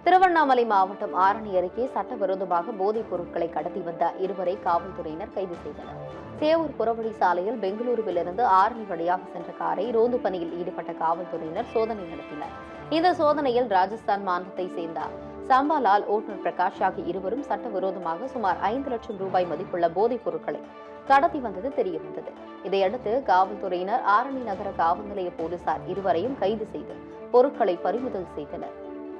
திருவண்ணாமலை மாவட்டம் ஆரணி அருகே சட்டவிரோதமாக போதைப் பொருட்களை கடத்தி வந்த இருவரை காவல்துறையினர் கைது செய்தனர் சேவூர் புறவழி சாலையில் பெங்களூருவிலிருந்து ஆரணி வழியாக சென்ற காரை ரோந்து பணியில் ஈடுபட்ட காவல்துறையினர் சோதனை நடத்தினர் இந்த சோதனையில் ராஜஸ்தான் மாநிலத்தை சேர்ந்த சம்பாலால் ஓட்டுநர் பிரகாஷ் ஆகிய இருவரும் சட்டவிரோதமாக சுமார் ஐந்து லட்சம் ரூபாய் மதிப்புள்ள போதைப் பொருட்களை கடத்தி வந்தது தெரியவந்தது இதையடுத்து காவல்துறையினர் ஆரணி நகர காவல் நிலைய போலீசார் இருவரையும் கைது செய்து பொருட்களை பறிமுதல் செய்தனர்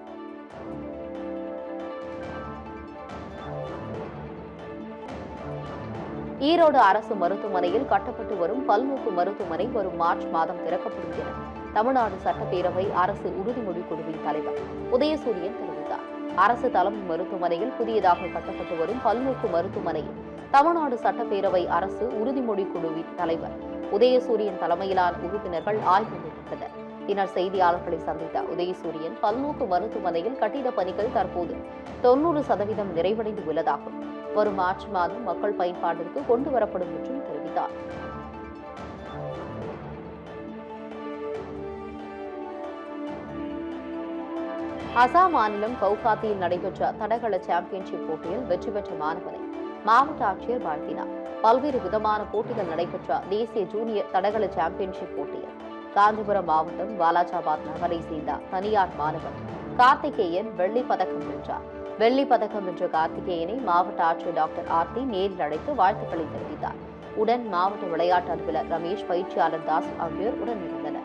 ஈரோடு அரசு மருத்துவமனையில் கட்டப்பட்டு வரும் பல்நோக்கு மருத்துவமனை வரும் மார்ச் மாதம் திறக்கப்படும் என தமிழ்நாடு சட்டப்பேரவை அரசு உறுதிமொழி குழுவின் தலைவர் உதயசூரியன் தெரிவித்தார் அரசு தலைமை மருத்துவமனையில் புதியதாக கட்டப்பட்டு வரும் பல்நோக்கு மருத்துவமனையில் தமிழ்நாடு சட்டப்பேரவை அரசு உறுதிமொழி குழுவின் தலைவர் உதயசூரியன் தலைமையிலான உறுப்பினர்கள் ஆய்வு மேற்கொண்டனர் பின்னர் செய்தியாளர்களை சந்தித்த உதயசூரியன் பல்நோக்கு மருத்துவமனையில் கட்டிடப் பணிகள் தற்போது தொன்னூறு சதவீதம் நிறைவடைந்து உள்ளதாகவும் வரும் மார்ச் மாதம் மக்கள் பயன்பாட்டிற்கு கொண்டு வரப்படும் என்றும் தெரிவித்தார் அசாம் மாநிலம் கவுகாத்தியில் நடைபெற்ற தடகள சாம்பியன்ஷிப் போட்டியில் வெற்றி பெற்ற மாணவனை மாவட்ட ஆட்சியர் வாழ்த்தினார் பல்வேறு விதமான போட்டிகள் நடைபெற்ற தேசிய ஜூனியர் தடகள சாம்பியன்ஷிப் போட்டியில் காஞ்சிபுரம் மாவட்டம் வாலாஜாபாத் நகரை சேர்ந்த தனியார் மாணவன் கார்த்திகேயன் வெள்ளிப் பதக்கம் வென்றார் வெள்ளிப் பதக்கம் வென்ற கார்த்திகேயனை மாவட்ட ஆட்சியர் டாக்டர் ஆர்த்தி நேரில் அழைத்து வாழ்த்துக்களை தெரிவித்தார் உடன் மாவட்ட விளையாட்டு அலுவலர் ரமேஷ் பயிற்சியாளர் தாஸ் ஆகியோர் உடன் இருந்தனர்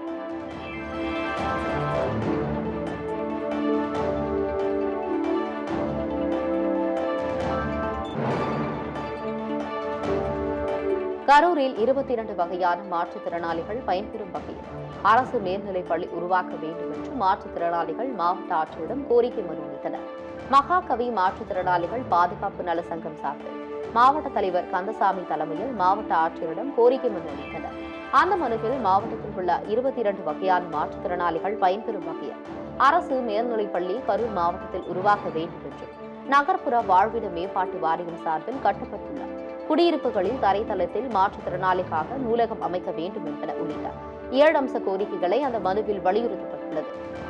கரூரில் இருபத்தி இரண்டு வகையான மாற்றுத்திறனாளிகள் பயன்பெறும் வகையில் அரசு மேல்நிலைப் பள்ளி உருவாக்க வேண்டும் என்று மாற்றுத்திறனாளிகள் மாவட்ட ஆட்சியரிடம் கோரிக்கை மனு அளித்தனர் மகாகவி மாற்றுத்திறனாளிகள் பாதுகாப்பு நல சங்கம் சார்பில் மாவட்ட தலைவர் கந்தசாமி தலைமையில் மாவட்ட ஆட்சியரிடம் கோரிக்கை மனு அளித்தனர் அந்த மனுவில் மாவட்டத்தில் உள்ள இருபத்தி இரண்டு வகையான மாற்றுத்திறனாளிகள் பயன்பெறும் வகையில் அரசு மேல்நிலைப் பள்ளி கரூர் மாவட்டத்தில் உருவாக்க வேண்டும் என்றும் நகர்ப்புற வாழ்விட மேம்பாட்டு வாரியம் சார்பில் கட்டப்பட்டுள்ள குடியிருப்புகளில் தரைத்தளத்தில் மாற்றுத்திறனாளிக்காக நூலகம் அமைக்க வேண்டும் என்பன உள்ளிட்ட ஏழு அம்ச கோரிக்கைகளை அந்த மனுவில் வலியுறுத்தப்பட்டுள்ளது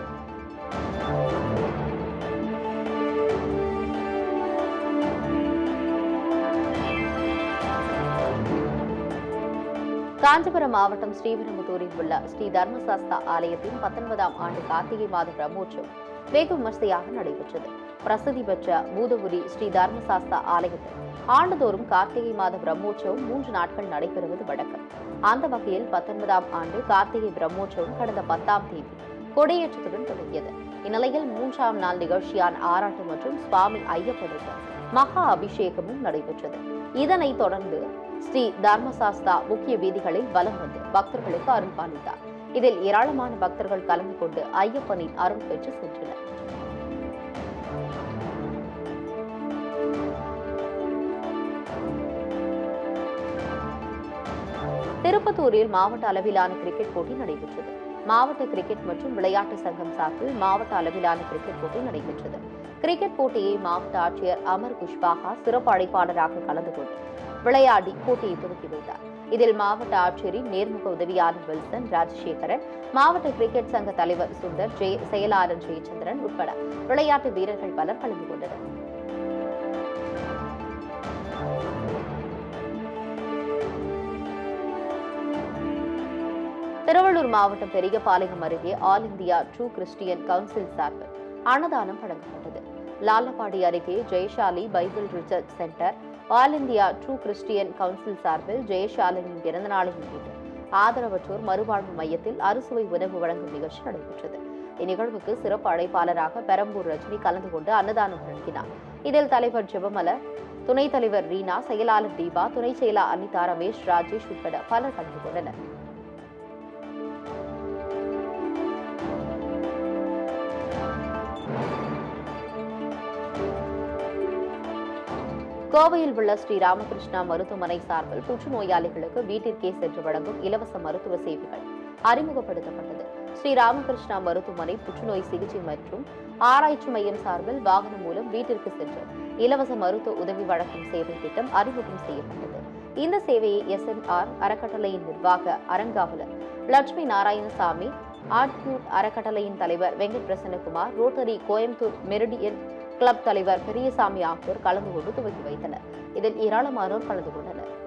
காஞ்சிபுரம் மாவட்டம் ஸ்ரீவிரம்புத்தூரில் உள்ள ஸ்ரீ தர்மசாஸ்தா ஆலயத்தின் பத்தொன்பதாம் ஆண்டு கார்த்திகை மாத பிரம்மோற்சவம் வெகு விமர்சையாக நடைபெற்றது பிரசித்தி பெற்ற பூதபுரி ஸ்ரீ தர்மசாஸ்தா ஆலயத்தில் ஆண்டுதோறும் கார்த்திகை மாத பிரம்மோற்சவம் மூன்று நாட்கள் நடைபெறுவது வழக்கம் அந்த வகையில் பத்தொன்பதாம் ஆண்டு கார்த்திகை பிரம்மோற்சவம் கடந்த பத்தாம் தேதி கொடியேற்றத்துடன் தொடங்கியது இந்நிலையில் மூன்றாம் நாள் நிகழ்ச்சியான ஆராட்டம் மற்றும் சுவாமி ஐயப்பனுக்கு மகா அபிஷேகமும் நடைபெற்றது இதனைத் தொடர்ந்து ஸ்ரீ தர்மசாஸ்தா முக்கிய வீதிகளில் வலம் வந்து பக்தர்களுக்கு அருள் பாலித்தார் இதில் ஏராளமான பக்தர்கள் கலந்து கொண்டு ஐயப்பனின் அருள் பெற்று சென்றனர் திருப்பத்தூரில் மாவட்ட அளவிலான கிரிக்கெட் போட்டி நடைபெற்றது மாவட்ட கிரிக்கெட் மற்றும் விளையாட்டு சங்கம் சார்பில் மாவட்ட அளவிலான கிரிக்கெட் போட்டி நடைபெற்றது கிரிக்கெட் போட்டியை மாவட்ட ஆட்சியர் அமர் குஷ்பாகா சிறப்பு அழைப்பாளராக கலந்து கொண்டு விளையாடி போட்டியை துவக்கி வைத்தார் இதில் மாவட்ட ஆட்சியரின் நேர்முக உதவியாளர் வில்சன் ராஜசேகரன் மாவட்ட கிரிக்கெட் சங்க தலைவர் சுந்தர் ஜெய செயலாளர் ஜெயச்சந்திரன் உட்பட விளையாட்டு வீரர்கள் பலர் கலந்து கொண்டனர் திருவள்ளூர் மாவட்டம் பெரியபாளையம் அருகே all India true Christian council சார்பில் அன்னதானம் வழங்கப்பட்டது லாலப்பாடி அருகே Jayasali Bible research centre all India true Christian council சார்பில் ஜெயசாலினின் பிறந்தநாளை முன்னிட்டு ஆதரவற்றோர் மறுவாழ்வு மையத்தில் அறுசுவை உணவு வழங்கும் நிகழ்ச்சி நடைபெற்றது இந்நிகழ்வுக்கு சிறப்பு அழைப்பாளராக பெரம்பூர் ரஜினி கலந்து கொண்டு அன்னதானம் வழங்கினார் இதில் தலைவர் ஜெபமலர் துணைத் தலைவர் ரீனா செயலாளர் தீபா துணை செயலர் அனிதா ரமேஷ் ராஜேஷ் உட்பட பலர் கலந்து கொண்டனர் கோவையில் உள்ள ஸ்ரீ ராமகிருஷ்ணா மருத்துவமனை சார்பில் புற்றுநோயாளிகளுக்கு வீட்டிற்கே சென்று வழங்கும் இலவச மருத்துவ சேவைகள் அறிமுகப்படுத்தப்பட்டது ஸ்ரீ ராமகிருஷ்ணா மருத்துவமனை புற்றுநோய் சிகிச்சை மற்றும் ஆராய்ச்சி மையம் சார்பில் வாகனம் மூலம் வீட்டிற்கு சென்று இலவச மருத்துவ உதவி வழங்கும் சேவை திட்டம் அறிமுகம் செய்யப்பட்டது இந்த சேவையை எஸ்என்ஆர் அறக்கட்டளையின் நிர்வாக அறங்காவலர் லட்சுமி நாராயணசாமி ஆட்யூட் அறக்கட்டளையின் தலைவர் Venkat Prasannakumar Rotary Coimbatore Meridian club தலைவர் பெரியசாமி ஆகியோர் கலந்து கொண்டு துவக்கி வைத்தனர் இதில் ஏராளமானோர் கலந்து கொண்டனர்